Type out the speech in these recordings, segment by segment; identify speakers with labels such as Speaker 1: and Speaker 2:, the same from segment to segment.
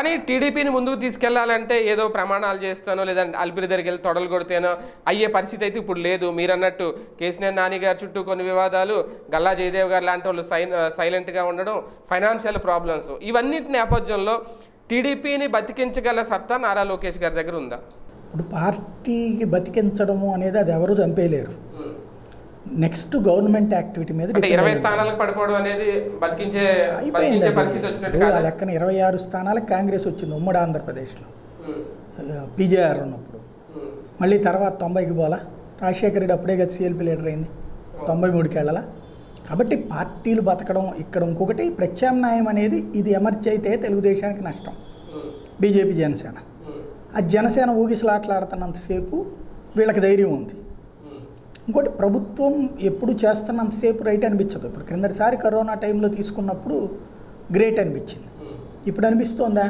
Speaker 1: కానీ టీడీపీని ముందుకు తీసుకెళ్లాలంటే ఏదో ప్రమాణాలు చేస్తానో లేదంటే అల్పిరి దగ్గరికి వెళ్ళి తొడలు కొడితేనో అయ్యే పరిస్థితి అయితే ఇప్పుడు లేదు మీరు అన్నట్టు కేసీఆర్ నాని గారి చుట్టూ కొన్ని వివాదాలు గల్లా జయదేవ్ గారు లాంటి వాళ్ళు సై సైలెంట్గా ఉండడం ఫైనాన్షియల్ ప్రాబ్లమ్స్ ఇవన్నిటి నేపథ్యంలో టీడీపీని బతికించగల సత్తా నారా లోకేష్ గారి దగ్గర ఉందా
Speaker 2: ఇప్పుడు పార్టీకి బతికించడము అనేది అది ఎవరు చంపేయలేరు నెక్స్ట్ గవర్నమెంట్ యాక్టివిటీ మీద
Speaker 1: అంటే
Speaker 2: depend
Speaker 1: ఇరవై
Speaker 2: అయ్యి ఉంటుంది.
Speaker 1: స్థానాలకు పడిపోవడం అనేది బతికించే
Speaker 2: అయిపోయింది
Speaker 1: బతికించే
Speaker 2: అది.
Speaker 1: పరిస్థితి వచ్చినట్టు
Speaker 2: ఇప్పుడు ఆ
Speaker 1: కాదా
Speaker 2: లెక్కన ఇరవై ఆరు స్థానాలకు కాంగ్రెస్ వచ్చింది ఉమ్మడి ఆంధ్రప్రదేశ్లో
Speaker 1: ఉమ్,
Speaker 2: పీజేఆర్ ఉన్నప్పుడు
Speaker 1: ఉమ్,
Speaker 2: మళ్ళీ తర్వాత తొంభైకి పోలా రాజశేఖర రెడ్డి అప్పుడే కదా సిఎల్పి లీడర్ అయింది తొంభై మూడుకి వెళ్ళాలా కాబట్టి పార్టీలు బతకడం ఇక్కడ ఇంకొకటి ప్రత్యామ్నాయం అనేది ఇది ఎమర్జీ అయితే తెలుగుదేశానికి నష్టం
Speaker 1: ఉమ్,
Speaker 2: బీజేపీ జనసేన
Speaker 1: ఉమ్,
Speaker 2: ఆ జనసేన ఊగిసలాట్లాడుతున్నంతసేపు వీళ్ళకి ధైర్యం ఉంది
Speaker 1: ఉమ్,
Speaker 2: ఇంకోటి ప్రభుత్వం ఎప్పుడు చేస్తున్నంతసేపు రైట్ అనిపించదు ఇప్పుడు క్రిందటిసారి కరోనా టైంలో తీసుకున్నప్పుడు గ్రేట్ అనిపించింది
Speaker 1: ఉమ్,
Speaker 2: ఇప్పుడు అనిపిస్తోందా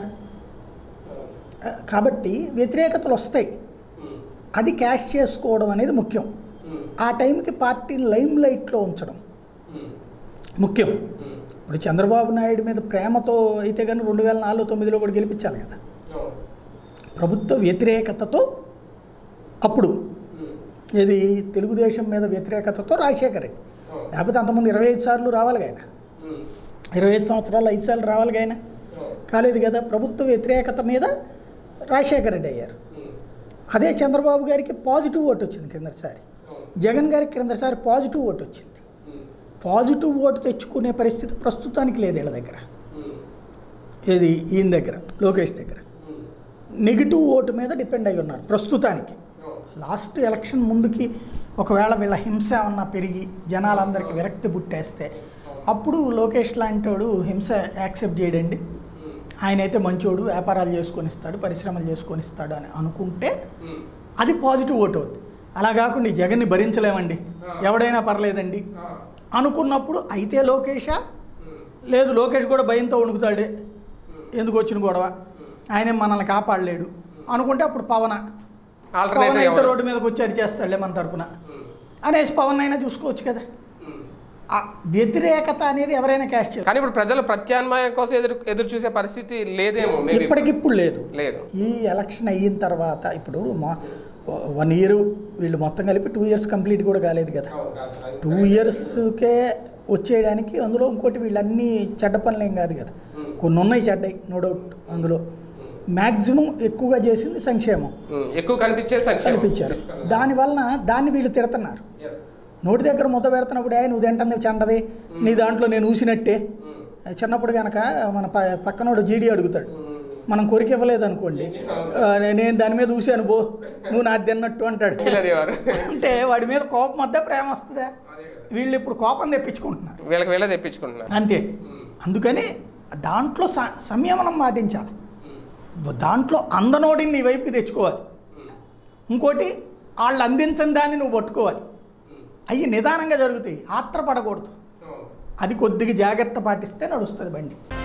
Speaker 2: ఆ, కాబట్టి వ్యతిరేకతలు వస్తాయి
Speaker 1: ఉమ్,
Speaker 2: అది క్యాష్ చేసుకోవడం అనేది ముఖ్యం
Speaker 1: ఉమ్,
Speaker 2: ఆ టైంకి పార్టీని లైమ్ లైట్లో ఉంచడం
Speaker 1: ఉమ్,
Speaker 2: ముఖ్యం
Speaker 1: ఉమ్.
Speaker 2: ఇప్పుడు చంద్రబాబు నాయుడు మీద ప్రేమతో అయితే కానీ రెండు వేల నాలుగు తొమ్మిదిలో కూడా గెలిపించాలి కదా
Speaker 1: అవును.
Speaker 2: ప్రభుత్వ వ్యతిరేకతతో అప్పుడు
Speaker 1: ఉమ్,
Speaker 2: ఇది తెలుగుదేశం మీద వ్యతిరేకతతో రాజశేఖర్ రెడ్డి
Speaker 1: అవును.
Speaker 2: లేకపోతే అంతకుముందు ఇరవై ఐదు సార్లు రావాలి ఆయన
Speaker 1: ఉమ్,
Speaker 2: ఇరవై ఐదు సంవత్సరాలు ఐదు సార్లు రావాలి ఆయన
Speaker 1: అవును.
Speaker 2: కాలేదు కదా ప్రభుత్వ వ్యతిరేకత మీద రాజశేఖర రెడ్డి అయ్యారు
Speaker 1: ఉమ్,
Speaker 2: అదే చంద్రబాబు గారికి పాజిటివ్ ఓటు వచ్చింది క్రిందసారి
Speaker 1: అవును.
Speaker 2: జగన్ గారికి క్రిందసారి పాజిటివ్ ఓటు వచ్చింది
Speaker 1: ఉమ్,
Speaker 2: పాజిటివ్ ఓటు తెచ్చుకునే పరిస్థితి ప్రస్తుతానికి లేదు వీళ్ళ దగ్గర
Speaker 1: ఉమ్,
Speaker 2: ఏది ఈయన దగ్గర లోకేష్ దగ్గర
Speaker 1: ఉమ్,
Speaker 2: నెగిటివ్ ఓటు మీద డిపెండ్ అయి ఉన్నారు ప్రస్తుతానికి
Speaker 1: అవును.
Speaker 2: లాస్ట్ ఎలక్షన్ ముందుకి ఒకవేళ వీళ్ళ హింస ఏమన్నా పెరిగి జనాలందరికీ విరక్తి పుట్టేస్తే అప్పుడు లోకేష్ లాంటి వాడు హింస యాక్సెప్ట్ చేయడండి
Speaker 1: ఉమ్,
Speaker 2: ఆయన అయితే మంచోడు వ్యాపారాలు చేసుకొని ఇస్తాడు పరిశ్రమలు చేసుకొని ఇస్తాడు అని అనుకుంటే
Speaker 1: ఉమ్,
Speaker 2: అది పాజిటివ్ ఓటు అవుద్ది అలా కాకుండా ఈ జగన్ని భరించలేమండి ఎవడైనా పర్లేదండి
Speaker 1: ఆ,
Speaker 2: అనుకున్నప్పుడు అయితే లోకేషా
Speaker 1: ఉమ్,
Speaker 2: లేదు లోకేష్ కూడా భయంతో వణుకుతాడే
Speaker 1: ఉమ్,
Speaker 2: ఎందుకు వచ్చిన గొడవ ఆయన మనల్ని కాపాడలేడు అనుకుంటే అప్పుడు పవన పవన్
Speaker 1: ఆల్టర్నేటివ్
Speaker 2: అయితే
Speaker 1: ఎవరు?
Speaker 2: రోడ్డు మీదకి వచ్చి అరిచేస్తాడులే మన తరపున
Speaker 1: ఉమ్,
Speaker 2: అనేసి పవన్ అయినా చూసుకోవచ్చు కదా
Speaker 1: ఉమ్.
Speaker 2: ఆ వ్యతిరేకత అనేది ఎవరైనా క్యాష్ చేస్తారు
Speaker 1: కానీ ఇప్పుడు ప్రజలు ప్రత్యామ్నాయం కోసం ఎదురు ఎదురు చూసే పరిస్థితి లేదేమో maybe.
Speaker 2: ఇప్పటికిప్పుడు లేదు
Speaker 1: లేదు
Speaker 2: ఈ ఎలక్షన్ అయిన తర్వాత ఇప్పుడు మా వన్ ఇయర్ వీళ్ళు మొత్తం కలిపి టూ ఇయర్స్ కంప్లీట్ కూడా కాలేదు కదా టూ ఇయర్స్కే వచ్చేయడానికి అందులో ఇంకోటి వీళ్ళన్నీ చెడ్డ పనులు ఏం కాదు కదా కొన్ని ఉన్నాయి చెడ్డయి నో డౌట్ అందులో మ్యాక్సిమం ఎక్కువగా చేసింది సంక్షేమం
Speaker 1: ఉమ్, ఎక్కువ కనిపించే సంక్షేమం
Speaker 2: కల్పించారు దానివల్ల దాన్ని వీళ్ళు తిడుతున్నారు
Speaker 1: Yes.
Speaker 2: నోటి దగ్గర ముద్ద పెడుతున్నప్పుడు ఏ నువ్వు తింటుంది చండది నీ దాంట్లో నేను ఊసినట్టే
Speaker 1: ఉమ్,
Speaker 2: చిన్నప్పుడు కనుక మన ప పక్కనోడు జీడీ అడుగుతాడు
Speaker 1: ఉమ్,
Speaker 2: మనం కొరికి ఇవ్వలేదు అనుకోండి ఆ, నే- నేను దాని మీద ఊసాను బో నువ్వు నాది తిన్నట్టు అంటాడు
Speaker 1: వీళ్ళదేవారు.
Speaker 2: అంటే వాడి మీద కోపం వద్ద ప్రేమ వస్తుందా వీళ్ళు ఇప్పుడు కోపం తెప్పించుకుంటున్నారు
Speaker 1: వీళ్ళకి వీళ్ళే తెప్పించుకుంటున్నారు
Speaker 2: అంతే
Speaker 1: ఉమ్,
Speaker 2: అందుకని దాంట్లో స- సంయమనం పాటించాలి
Speaker 1: ఉమ్,
Speaker 2: దాంట్లో అందనోడిని నీ వైపుకి తెచ్చుకోవాలి
Speaker 1: ఉమ్,
Speaker 2: ఇంకోటి వాళ్ళు అందించని దాన్ని నువ్వు పట్టుకోవాలి
Speaker 1: ఉమ్.
Speaker 2: అవి నిదానంగా జరుగుతాయి ఆత్రపడకూడదు
Speaker 1: అవును.
Speaker 2: అది కొద్దిగా జాగ్రత్త పాటిస్తే నడుస్తుంది బండి